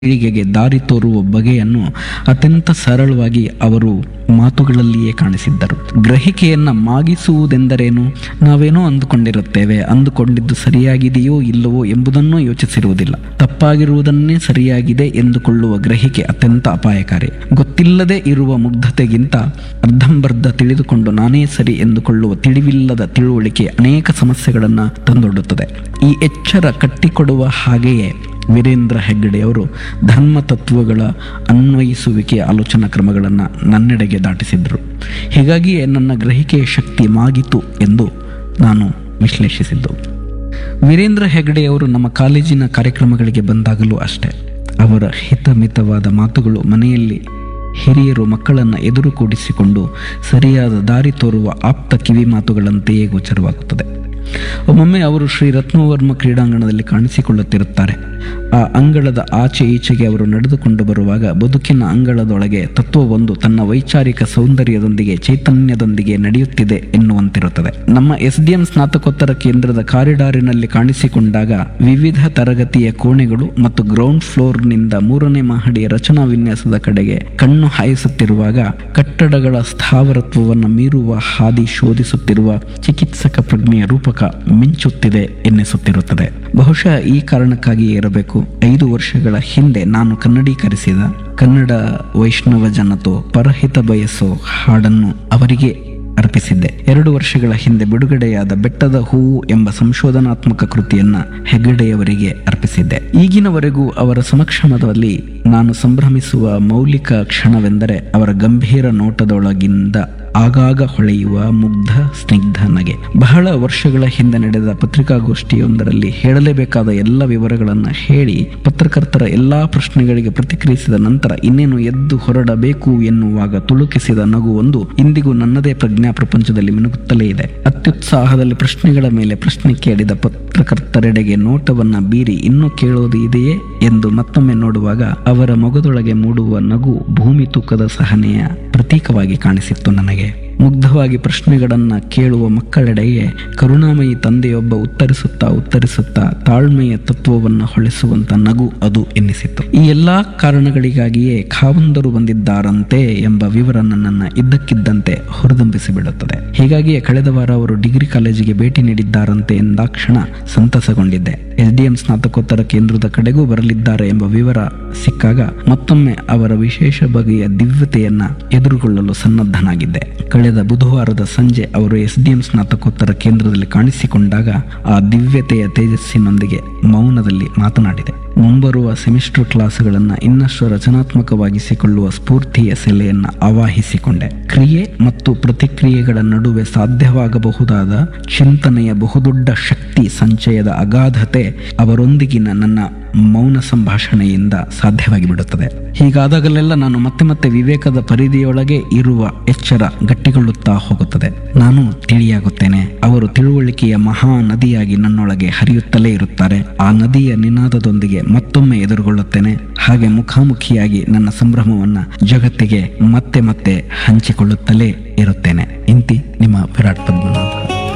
ಪೀಳಿಗೆಗೆ ದಾರಿ ತೋರುವ ಬಗೆಯನ್ನು ಅತ್ಯಂತ ಸರಳವಾಗಿ ಅವರು ಮಾತುಗಳಲ್ಲಿಯೇ ಕಾಣಿಸಿದ್ದರು ಗ್ರಹಿಕೆಯನ್ನ ಮಾಗಿಸುವುದೆಂದರೇನು ನಾವೇನೋ ಅಂದುಕೊಂಡಿರುತ್ತೇವೆ ಅಂದುಕೊಂಡಿದ್ದು ಸರಿಯಾಗಿದೆಯೋ ಇಲ್ಲವೋ ಎಂಬುದನ್ನು ಯೋಚಿಸಿರುವುದಿಲ್ಲ ತಪ್ಪಾಗಿರುವುದನ್ನೇ ಸರಿಯಾಗಿದೆ ಎಂದುಕೊಳ್ಳುವ ಗ್ರಹಿಕೆ ಅತ್ಯಂತ ಅಪಾಯಕಾರಿ ಗೊತ್ತಿಲ್ಲದೆ ಇರುವ ಮುಗ್ಧತೆಗಿಂತ ಅರ್ಧಂಬರ್ಧ ತಿಳಿದುಕೊಂಡು ನಾನೇ ಸರಿ ಎಂದುಕೊಳ್ಳುವ ತಿಳಿವಿಲ್ಲದ ತಿಳುವಳಿಕೆ ಅನೇಕ ಸಮಸ್ಯೆಗಳನ್ನು ತಂದೊಡ್ಡುತ್ತದೆ ಈ ಎಚ್ಚರ ಕಟ್ಟಿಕೊಡುವ ಹಾಗೆಯೇ ವೀರೇಂದ್ರ ಹೆಗ್ಗಡೆಯವರು ಧರ್ಮ ತತ್ವಗಳ ಅನ್ವಯಿಸುವಿಕೆಯ ಆಲೋಚನಾ ಕ್ರಮಗಳನ್ನು ನನ್ನೆಡೆಗೆ ದಾಟಿಸಿದರು ಹೀಗಾಗಿಯೇ ನನ್ನ ಗ್ರಹಿಕೆಯ ಶಕ್ತಿ ಮಾಗಿತು ಎಂದು ನಾನು ವಿಶ್ಲೇಷಿಸಿದ್ದು ವೀರೇಂದ್ರ ಹೆಗ್ಗಡೆಯವರು ನಮ್ಮ ಕಾಲೇಜಿನ ಕಾರ್ಯಕ್ರಮಗಳಿಗೆ ಬಂದಾಗಲೂ ಅಷ್ಟೇ ಅವರ ಹಿತಮಿತವಾದ ಮಾತುಗಳು ಮನೆಯಲ್ಲಿ ಹಿರಿಯರು ಮಕ್ಕಳನ್ನು ಎದುರು ಕೂಡಿಸಿಕೊಂಡು ಸರಿಯಾದ ದಾರಿ ತೋರುವ ಆಪ್ತ ಕಿವಿ ಮಾತುಗಳಂತೆಯೇ ಗೋಚರವಾಗುತ್ತದೆ ಒಮ್ಮೊಮ್ಮೆ ಅವರು ಶ್ರೀ ರತ್ನವರ್ಮ ಕ್ರೀಡಾಂಗಣದಲ್ಲಿ ಕಾಣಿಸಿಕೊಳ್ಳುತ್ತಿರುತ್ತಾರೆ ಆ ಅಂಗಳದ ಆಚೆ ಈಚೆಗೆ ಅವರು ನಡೆದುಕೊಂಡು ಬರುವಾಗ ಬದುಕಿನ ಅಂಗಳದೊಳಗೆ ತತ್ವವೊಂದು ತನ್ನ ವೈಚಾರಿಕ ಸೌಂದರ್ಯದೊಂದಿಗೆ ಚೈತನ್ಯದೊಂದಿಗೆ ನಡೆಯುತ್ತಿದೆ ಎನ್ನುವಂತಿರುತ್ತದೆ ನಮ್ಮ ಎಸ್ ಡಿ ಎಂ ಸ್ನಾತಕೋತ್ತರ ಕೇಂದ್ರದ ಕಾರಿಡಾರಿನಲ್ಲಿ ಕಾಣಿಸಿಕೊಂಡಾಗ ವಿವಿಧ ತರಗತಿಯ ಕೋಣೆಗಳು ಮತ್ತು ಗ್ರೌಂಡ್ ಫ್ಲೋರ್ನಿಂದ ಮೂರನೇ ಮಹಡಿಯ ರಚನಾ ವಿನ್ಯಾಸದ ಕಡೆಗೆ ಕಣ್ಣು ಹಾಯಿಸುತ್ತಿರುವಾಗ ಕಟ್ಟಡಗಳ ಸ್ಥಾವರತ್ವವನ್ನು ಮೀರುವ ಹಾದಿ ಶೋಧಿಸುತ್ತಿರುವ ಚಿಕಿತ್ಸಕ ಪ್ರಜ್ಞೆಯ ರೂಪಕ ಮಿಂಚುತ್ತಿದೆ ಎನ್ನಿಸುತ್ತಿರುತ್ತದೆ ಬಹುಶಃ ಈ ಕಾರಣಕ್ಕಾಗಿಯೇ ಇರಬೇಕು ಐದು ವರ್ಷಗಳ ಹಿಂದೆ ನಾನು ಕನ್ನಡೀಕರಿಸಿದ ಕನ್ನಡ ವೈಷ್ಣವ ಜನತೋ ಪರಹಿತ ಬಯಸೋ ಹಾಡನ್ನು ಅವರಿಗೆ ಅರ್ಪಿಸಿದ್ದೆ ಎರಡು ವರ್ಷಗಳ ಹಿಂದೆ ಬಿಡುಗಡೆಯಾದ ಬೆಟ್ಟದ ಹೂವು ಎಂಬ ಸಂಶೋಧನಾತ್ಮಕ ಕೃತಿಯನ್ನ ಹೆಗ್ಗಡೆಯವರಿಗೆ ಅರ್ಪಿಸಿದ್ದೆ ಈಗಿನವರೆಗೂ ಅವರ ಸಮಕ್ಷಮದಲ್ಲಿ ನಾನು ಸಂಭ್ರಮಿಸುವ ಮೌಲಿಕ ಕ್ಷಣವೆಂದರೆ ಅವರ ಗಂಭೀರ ನೋಟದೊಳಗಿಂದ ಆಗಾಗ ಹೊಳೆಯುವ ಮುಗ್ಧ ಸ್ನಿಗ್ಧ ನಗೆ ಬಹಳ ವರ್ಷಗಳ ಹಿಂದೆ ನಡೆದ ಪತ್ರಿಕಾಗೋಷ್ಠಿಯೊಂದರಲ್ಲಿ ಹೇಳಲೇಬೇಕಾದ ಎಲ್ಲ ವಿವರಗಳನ್ನು ಹೇಳಿ ಪತ್ರಕರ್ತರ ಎಲ್ಲಾ ಪ್ರಶ್ನೆಗಳಿಗೆ ಪ್ರತಿಕ್ರಿಯಿಸಿದ ನಂತರ ಇನ್ನೇನು ಎದ್ದು ಹೊರಡಬೇಕು ಎನ್ನುವಾಗ ತುಳುಕಿಸಿದ ನಗುವೊಂದು ಇಂದಿಗೂ ನನ್ನದೇ ಪ್ರಜ್ಞಾ ಪ್ರಪಂಚದಲ್ಲಿ ಮಿನುಗುತ್ತಲೇ ಇದೆ ಅತ್ಯುತ್ಸಾಹದಲ್ಲಿ ಪ್ರಶ್ನೆಗಳ ಮೇಲೆ ಪ್ರಶ್ನೆ ಕೇಳಿದ ಪತ್ರಕರ್ತರೆಡೆಗೆ ನೋಟವನ್ನ ಬೀರಿ ಇನ್ನೂ ಕೇಳೋದು ಇದೆಯೇ ಎಂದು ಮತ್ತೊಮ್ಮೆ ನೋಡುವಾಗ ಅವರ ಮೊಗದೊಳಗೆ ಮೂಡುವ ನಗು ಭೂಮಿ ತೂಕದ ಸಹನೆಯ ಪ್ರತೀಕವಾಗಿ ಕಾಣಿಸಿತ್ತು ನನಗೆ ಮುಗ್ಧವಾಗಿ ಪ್ರಶ್ನೆಗಳನ್ನ ಕೇಳುವ ಮಕ್ಕಳೆಡೆಗೆ ಕರುಣಾಮಯಿ ತಂದೆಯೊಬ್ಬ ಉತ್ತರಿಸುತ್ತಾ ಉತ್ತರಿಸುತ್ತಾ ತಾಳ್ಮೆಯ ತತ್ವವನ್ನು ಹೊಳಿಸುವಂತ ನಗು ಅದು ಎನ್ನಿಸಿತ್ತು ಈ ಎಲ್ಲಾ ಕಾರಣಗಳಿಗಾಗಿಯೇ ಖಾವಂದರು ಬಂದಿದ್ದಾರಂತೆ ಎಂಬ ವಿವರ ನನ್ನನ್ನು ಇದ್ದಕ್ಕಿದ್ದಂತೆ ಹೊರದಂಬಿಸಿ ಬಿಡುತ್ತದೆ ಹೀಗಾಗಿಯೇ ಕಳೆದ ವಾರ ಅವರು ಡಿಗ್ರಿ ಕಾಲೇಜಿಗೆ ಭೇಟಿ ನೀಡಿದ್ದಾರಂತೆ ಎಂದಾಕ್ಷಣ ಸಂತಸಗೊಂಡಿದ್ದೆ ಎಸ್ ಡಿ ಎಂ ಸ್ನಾತಕೋತ್ತರ ಕೇಂದ್ರದ ಕಡೆಗೂ ಬರಲಿದ್ದಾರೆ ಎಂಬ ವಿವರ ಸಿಕ್ಕಾಗ ಮತ್ತೊಮ್ಮೆ ಅವರ ವಿಶೇಷ ಬಗೆಯ ದಿವ್ಯತೆಯನ್ನ ಎದುರುಗೊಳ್ಳಲು ಸನ್ನದ್ಧನಾಗಿದ್ದೆ ಕಳೆದ ಬುಧವಾರದ ಸಂಜೆ ಅವರು ಎಸ್ ಡಿ ಎಂ ಸ್ನಾತಕೋತ್ತರ ಕೇಂದ್ರದಲ್ಲಿ ಕಾಣಿಸಿಕೊಂಡಾಗ ಆ ದಿವ್ಯತೆಯ ತೇಜಸ್ಸಿನೊಂದಿಗೆ ಮೌನದಲ್ಲಿ ಮಾತನಾಡಿದೆ ಮುಂಬರುವ ಸೆಮಿಸ್ಟರ್ ಕ್ಲಾಸ್ಗಳನ್ನು ಇನ್ನಷ್ಟು ರಚನಾತ್ಮಕವಾಗಿಸಿಕೊಳ್ಳುವ ಸ್ಫೂರ್ತಿಯ ಸೆಲೆಯನ್ನು ಆವಾಹಿಸಿಕೊಂಡೆ ಕ್ರಿಯೆ ಮತ್ತು ಪ್ರತಿಕ್ರಿಯೆಗಳ ನಡುವೆ ಸಾಧ್ಯವಾಗಬಹುದಾದ ಚಿಂತನೆಯ ಬಹುದೊಡ್ಡ ಶಕ್ತಿ ಸಂಚಯದ ಅಗಾಧತೆ ಅವರೊಂದಿಗಿನ ನನ್ನ ಮೌನ ಸಂಭಾಷಣೆಯಿಂದ ಸಾಧ್ಯವಾಗಿ ಬಿಡುತ್ತದೆ ಹೀಗಾದಾಗಲೆಲ್ಲ ನಾನು ಮತ್ತೆ ಮತ್ತೆ ವಿವೇಕದ ಪರಿಧಿಯೊಳಗೆ ಇರುವ ಎಚ್ಚರ ಗಟ್ಟಿಗೊಳ್ಳುತ್ತಾ ಹೋಗುತ್ತದೆ ನಾನು ತಿಳಿಯಾಗುತ್ತೇನೆ ಅವರು ತಿಳುವಳಿಕೆಯ ಮಹಾ ನದಿಯಾಗಿ ನನ್ನೊಳಗೆ ಹರಿಯುತ್ತಲೇ ಇರುತ್ತಾರೆ ಆ ನದಿಯ ನಿನಾದದೊಂದಿಗೆ ಮತ್ತೊಮ್ಮೆ ಎದುರುಗೊಳ್ಳುತ್ತೇನೆ ಹಾಗೆ ಮುಖಾಮುಖಿಯಾಗಿ ನನ್ನ ಸಂಭ್ರಮವನ್ನ ಜಗತ್ತಿಗೆ ಮತ್ತೆ ಮತ್ತೆ ಹಂಚಿಕೊಳ್ಳುತ್ತಲೇ ಇರುತ್ತೇನೆ ಇಂತಿ ನಿಮ್ಮ ವಿರಾಟ್ ಪದ್ಮನಾಭ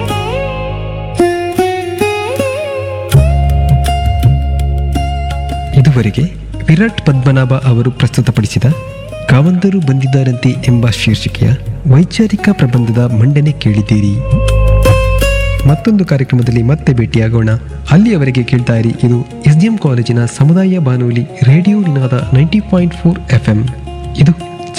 ಇದುವರೆಗೆ ವಿರಾಟ್ ಪದ್ಮನಾಭ ಅವರು ಪ್ರಸ್ತುತಪಡಿಸಿದ ಕಾವಂದರು ಬಂದಿದ್ದಾರಂತೆ ಎಂಬ ಶೀರ್ಷಿಕೆಯ ವೈಚಾರಿಕ ಪ್ರಬಂಧದ ಮಂಡನೆ ಕೇಳಿದ್ದೀರಿ ಮತ್ತೊಂದು ಕಾರ್ಯಕ್ರಮದಲ್ಲಿ ಮತ್ತೆ ಭೇಟಿಯಾಗೋಣ ಅಲ್ಲಿಯವರೆಗೆ ಕೇಳ್ತಾ ಇರಿ ಇದು ಎಸ್ ಡಿ ಎಂ ಕಾಲೇಜಿನ ಸಮುದಾಯ ಬಾನುಲಿ radio Ninada ninety point four F M ಇದು